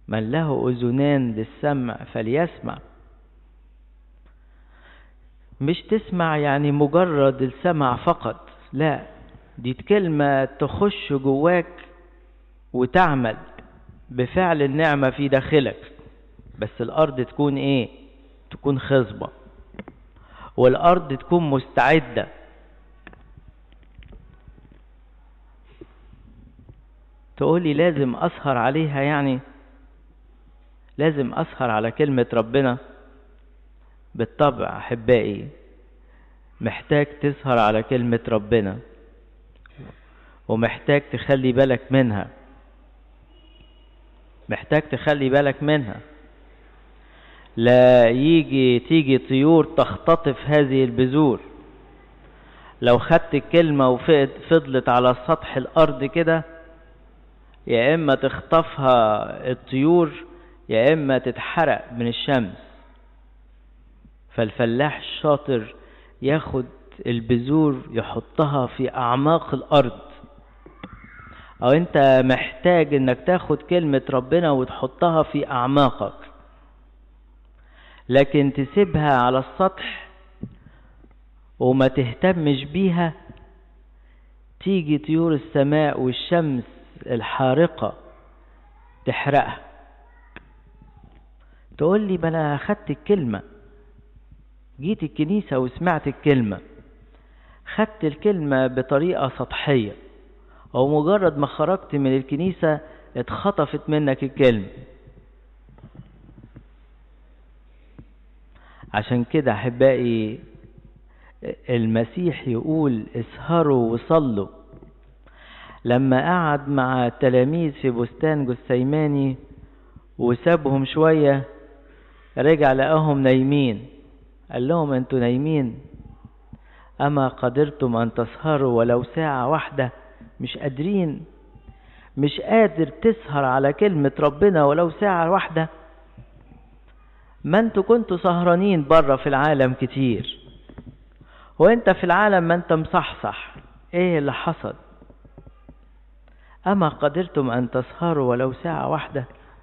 من له أذنان للسمع فليسمع مش تسمع يعني مجرد السمع فقط لا دي كلمة تخش جواك وتعمل بفعل النعمة في داخلك بس الأرض تكون إيه تكون خصبة والأرض تكون مستعدة تقولي لازم أسهر عليها يعني لازم أسهر على كلمة ربنا بالطبع أحبائي محتاج تسهر على كلمة ربنا ومحتاج تخلي بالك منها محتاج تخلي بالك منها لا يجي تيجي طيور تختطف هذه البذور لو خدت الكلمة وفضلت على سطح الأرض كده يا إما تخطفها الطيور يا إما تتحرق من الشمس فالفلاح الشاطر ياخد البذور يحطها في أعماق الأرض أو أنت محتاج إنك تاخد كلمة ربنا وتحطها في أعماقك لكن تسيبها على السطح وما تهتمش بيها تيجي طيور السماء والشمس الحارقة تحرقها تقول لي ما انا خدت الكلمة جيت الكنيسة وسمعت الكلمة خدت الكلمة بطريقة سطحية او مجرد ما خرجت من الكنيسة اتخطفت منك الكلمة عشان كده احبائي المسيح يقول اسهروا وصلوا لما قعد مع التلاميذ في بستان جثيماني وسابهم شوية رجع لقاهم نايمين قال لهم انتوا نايمين اما قدرتم ان تسهروا ولو ساعة واحدة مش قادرين مش قادر تسهر على كلمة ربنا ولو ساعة واحدة ما انتوا كنتوا سهرانين بره في العالم كتير وانت في العالم ما انت مصحصح ايه اللي حصل اما قدرتم ان تسهروا ولو ساعة واحدة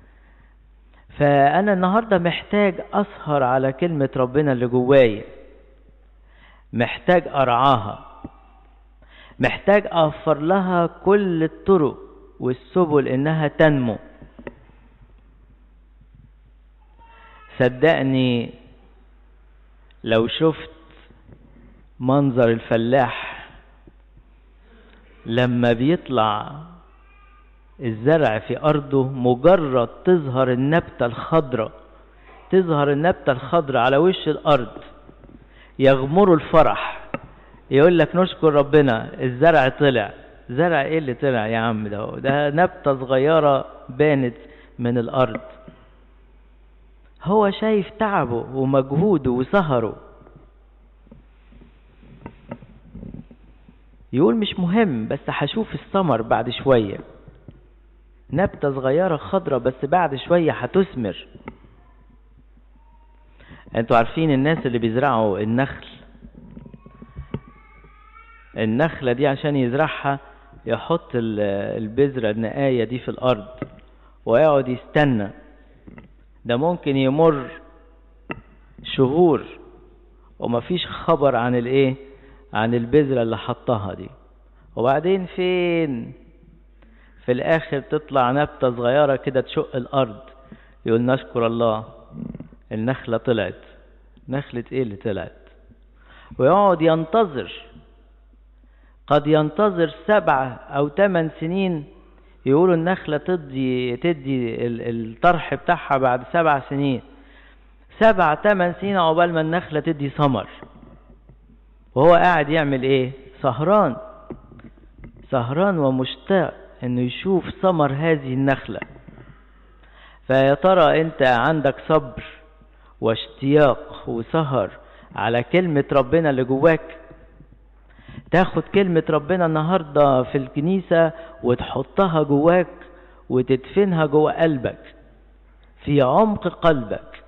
فانا النهاردة محتاج اسهر على كلمة ربنا اللي جوايا محتاج ارعاها محتاج اوفر لها كل الطرق والسبل انها تنمو صدقني لو شفت منظر الفلاح لما بيطلع الزرع في أرضه مجرد تظهر النبتة الخضراء تظهر النبتة الخضراء على وش الأرض يغمروا الفرح يقول لك نشكر ربنا الزرع طلع زرع ايه اللي طلع يا عم ده ده نبتة صغيرة بانت من الأرض هو شايف تعبه ومجهوده وسهره يقول مش مهم بس هشوف الثمر بعد شوية نبتة صغيرة خضرة بس بعد شوية هتثمر انتوا عارفين الناس اللي بيزرعوا النخل النخلة دي عشان يزرعها يحط البذرة النقاية دي في الأرض ويقعد يستنى ده ممكن يمر شهور ومفيش خبر عن الايه عن البذرة اللي حطها دي وبعدين فين في الاخر تطلع نبتة صغيرة كده تشق الارض يقول نشكر الله النخلة طلعت نخلة ايه اللي طلعت ويقعد ينتظر قد ينتظر سبعة او ثمان سنين يقولوا النخلة تدي تدي الطرح بتاعها بعد سبع سنين سبع ثمان سنين عقبال ما النخلة تدي ثمر وهو قاعد يعمل ايه سهران سهران ومشتاق انه يشوف ثمر هذه النخلة فيا ترى انت عندك صبر واشتياق وسهر على كلمة ربنا اللي جواك تاخد كلمة ربنا النهاردة في الكنيسة وتحطها جواك وتدفنها جوا قلبك في عمق قلبك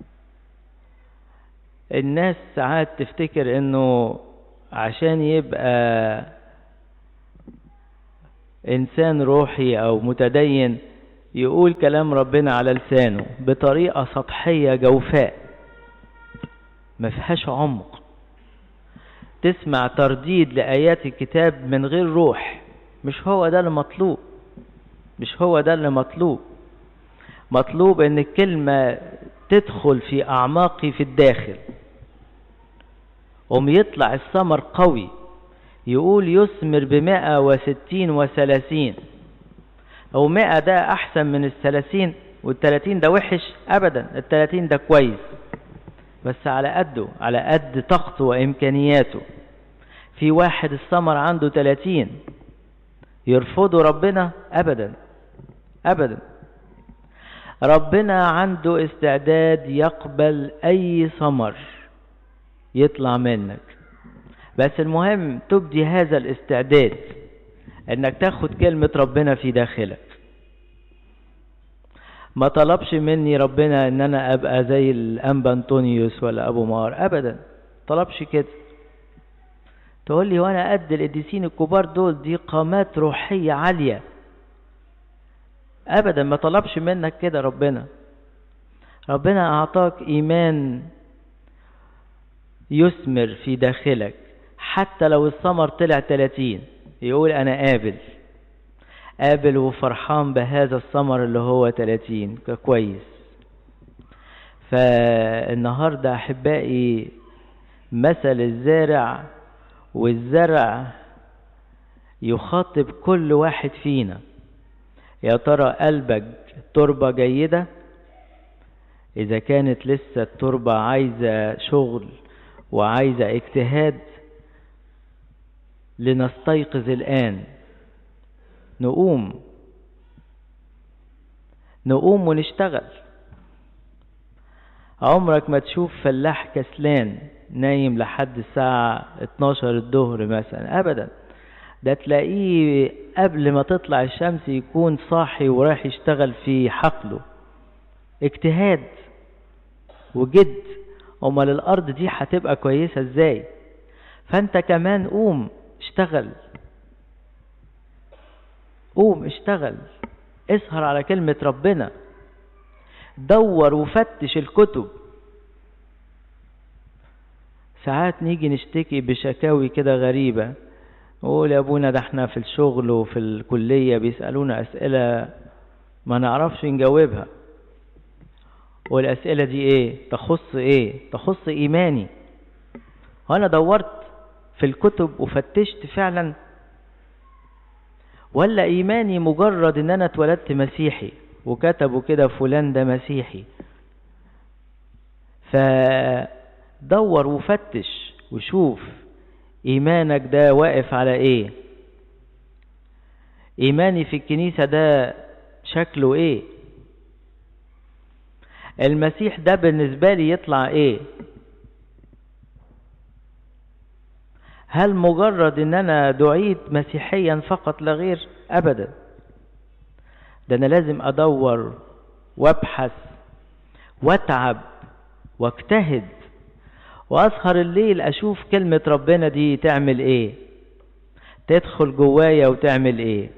الناس ساعات تفتكر انه عشان يبقى انسان روحي او متدين يقول كلام ربنا على لسانه بطريقة سطحية جوفاء ما فيهاش عمق تسمع ترديد لآيات الكتاب من غير روح مش هو ده المطلوب مش هو ده اللي مطلوب مطلوب ان الكلمة تدخل في اعماقي في الداخل قوم يطلع الثمر قوي يقول يثمر بمائة وستين وثلاثين او مائة ده احسن من الثلاثين والثلاثين ده وحش ابدا الثلاثين ده كويس بس على قده على قد طاقته وامكانياته في واحد الثمر عنده ثلاثين يرفضه ربنا ابدا ابدا ربنا عنده استعداد يقبل اي ثمر يطلع منك بس المهم تبدي هذا الاستعداد انك تاخد كلمة ربنا في داخلك ما طلبش مني ربنا ان انا ابقى زي الانبا انطونيوس ولا ابو مار ابدا طلبش كده تقول لي وانا قد القديسين الكبار دول دي قامات روحية عالية ابدا ما طلبش منك كده ربنا ربنا اعطاك ايمان يثمر في داخلك حتى لو الثمر طلع 30 يقول انا قابل قابل وفرحان بهذا الثمر اللي هو 30 كويس فالنهارده احبائي مثل الزارع والزرع يخاطب كل واحد فينا يا ترى قلبك تربة جيدة إذا كانت لسه التربة عايزة شغل وعايزة اجتهاد لنستيقظ الآن نقوم نقوم ونشتغل عمرك ما تشوف فلاح كسلان نايم لحد الساعة 12 الظهر مثلا أبدا ده تلاقيه قبل ما تطلع الشمس يكون صاحي ورايح يشتغل في حقله اجتهاد وجد امال الارض دي هتبقى كويسة ازاي فانت كمان قوم اشتغل قوم اشتغل اسهر على كلمة ربنا دور وفتش الكتب ساعات نيجي نشتكي بشكاوي كده غريبة نقول يا ابونا ده احنا في الشغل وفي الكلية بيسألونا اسئلة ما نعرفش نجاوبها والاسئلة دي ايه تخص ايه تخص ايماني وانا دورت في الكتب وفتشت فعلا ولا ايماني مجرد ان انا اتولدت مسيحي وكتبوا كده فلان ده مسيحي فدور وفتش وشوف ايمانك ده واقف على ايه ايماني في الكنيسة ده شكله ايه المسيح ده بالنسبة لي يطلع ايه هل مجرد ان انا دعيت مسيحيا فقط لا غير ابدا ده انا لازم ادور وابحث واتعب واجتهد واسهر الليل اشوف كلمة ربنا دي تعمل ايه تدخل جوايا وتعمل ايه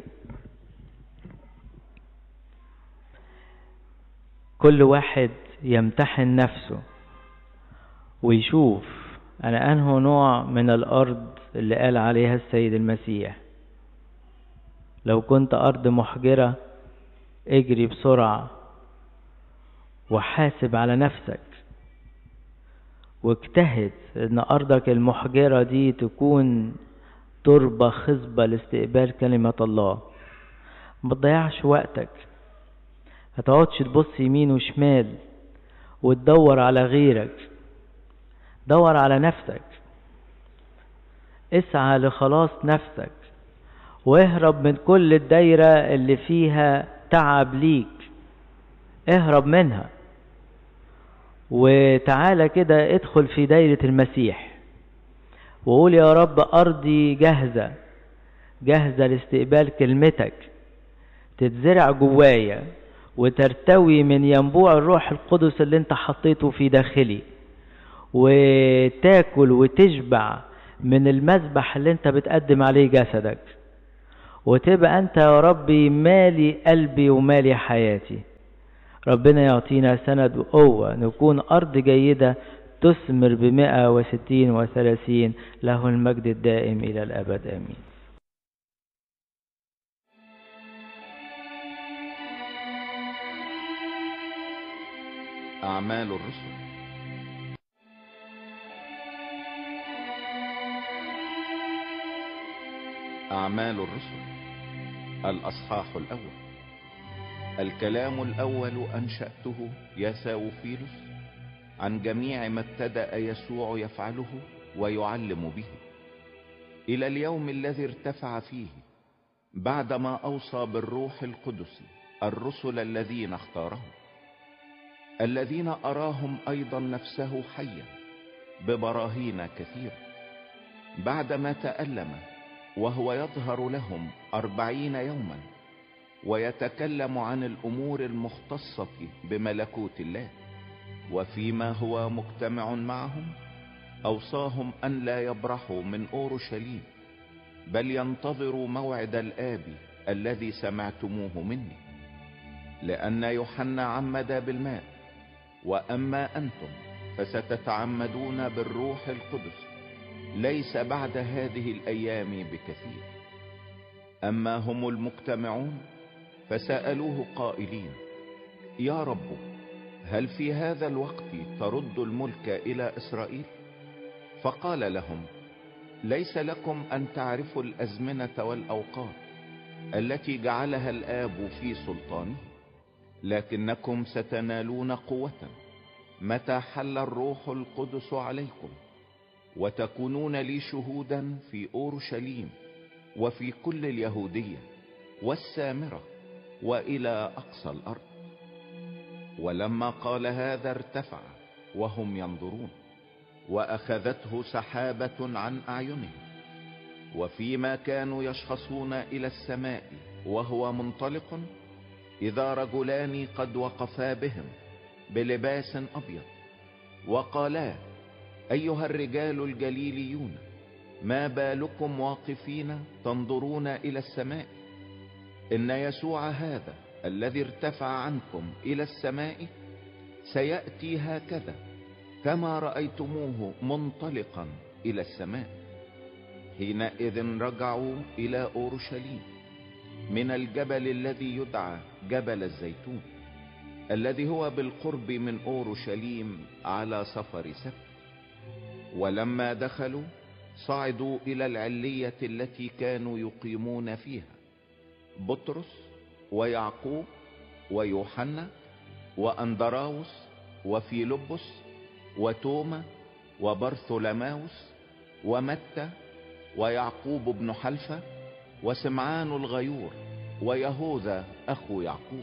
كل واحد يمتحن نفسه ويشوف انا انه نوع من الارض اللي قال عليها السيد المسيح لو كنت ارض محجرة اجري بسرعة وحاسب على نفسك واجتهد ان ارضك المحجرة دي تكون تربة خصبة لاستقبال كلمة الله ما تضيعش وقتك هتقعدش تبص يمين وشمال وتدور على غيرك دور على نفسك اسعى لخلاص نفسك واهرب من كل الدايرة اللي فيها تعب ليك اهرب منها وتعالى كده ادخل في دايرة المسيح وقول يا رب أرضي جاهزة جاهزة لاستقبال كلمتك تتزرع جوايا وترتوي من ينبوع الروح القدس اللي انت حطيته في داخلي وتاكل وتشبع من المذبح اللي انت بتقدم عليه جسدك وتبقى انت يا ربي مالي قلبي ومالي حياتي ربنا يعطينا سند وقوة نكون أرض جيدة تثمر بمئة وستين وثلاثين له المجد الدائم إلى الأبد آمين أعمال الرسل أعمال الرسل الأصحاح الأول الكلام الأول أنشأته يا ساوفيلوس عن جميع ما ابتدأ يسوع يفعله ويعلم به إلى اليوم الذي ارتفع فيه بعدما أوصى بالروح القدس الرسل الذين اختارهم الذين أراهم أيضا نفسه حيا ببراهين كثيرة بعدما تألم وهو يظهر لهم أربعين يوما ويتكلم عن الأمور المختصة بملكوت الله وفيما هو مجتمع معهم أوصاهم أن لا يبرحوا من أورشليم بل ينتظروا موعد الآب الذي سمعتموه مني لأن يوحنا عمد بالماء وأما أنتم فستتعمدون بالروح القدس ليس بعد هذه الأيام بكثير أما هم المجتمعون فسألوه قائلين يا رب هل في هذا الوقت ترد الملك إلى إسرائيل فقال لهم ليس لكم أن تعرفوا الأزمنة والأوقات التي جعلها الآب في سلطانه لكنكم ستنالون قوة متى حل الروح القدس عليكم وتكونون لي شهودا في أورشليم وفي كل اليهودية والسامرة وإلى أقصى الأرض ولما قال هذا ارتفع وهم ينظرون وأخذته سحابة عن أعينهم وفيما كانوا يشخصون إلى السماء وهو منطلق إذا رجلان قد وقفا بهم بلباس أبيض وقالا أيها الرجال الجليليون ما بالكم واقفين تنظرون إلى السماء إن يسوع هذا الذي ارتفع عنكم إلى السماء سيأتي هكذا كما رأيتموه منطلقا إلى السماء حينئذ رجعوا إلى أورشليم من الجبل الذي يدعى جبل الزيتون الذي هو بالقرب من أورشليم على سفر سبت ولما دخلوا صعدوا إلى العلية التي كانوا يقيمون فيها بطرس ويعقوب ويوحنا وأندراوس وفيلبس وتوما وبرثولماوس ومتى ويعقوب بن حلفة وسمعان الغيور ويهوذا أخو يعقوب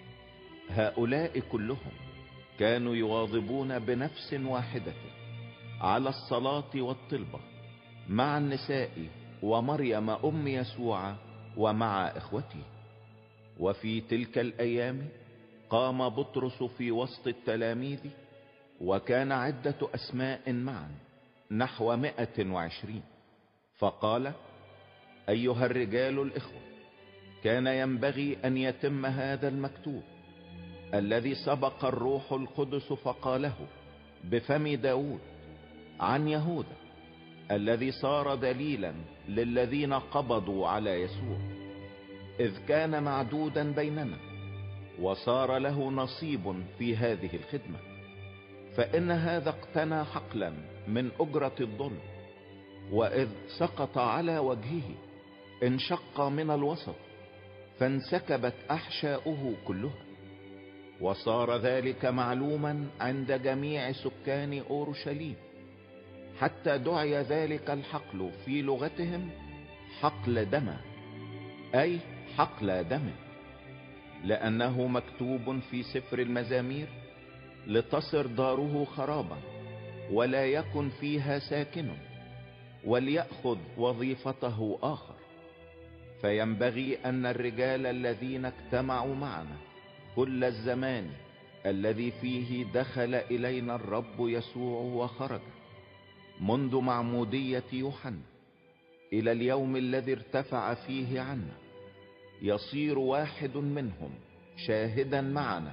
هؤلاء كلهم كانوا يواظبون بنفس واحدة على الصلاة والطلبة مع النساء ومريم أم يسوع ومع إخوته وفي تلك الأيام قام بطرس في وسط التلاميذ وكان عدة أسماء معا نحو مئة وعشرين فقال أيها الرجال الإخوة كان ينبغي أن يتم هذا المكتوب الذي سبق الروح القدس فقاله بفم داود عن يهوذا الذي صار دليلا للذين قبضوا على يسوع إذ كان معدودا بيننا وصار له نصيب في هذه الخدمة فإن هذا اقتنى حقلا من أجرة الظلم وإذ سقط على وجهه انشق من الوسط فانسكبت أحشاؤه كلها وصار ذلك معلوما عند جميع سكان أورشليم حتى دعي ذلك الحقل في لغتهم حقل دم أي حقل دم لأنه مكتوب في سفر المزامير لتصر داره خرابا ولا يكن فيها ساكن وليأخذ وظيفته آخر فينبغي أن الرجال الذين اجتمعوا معنا كل الزمان الذي فيه دخل إلينا الرب يسوع وخرج منذ معمودية يوحنا إلى اليوم الذي ارتفع فيه عنا يصير واحد منهم شاهدا معنا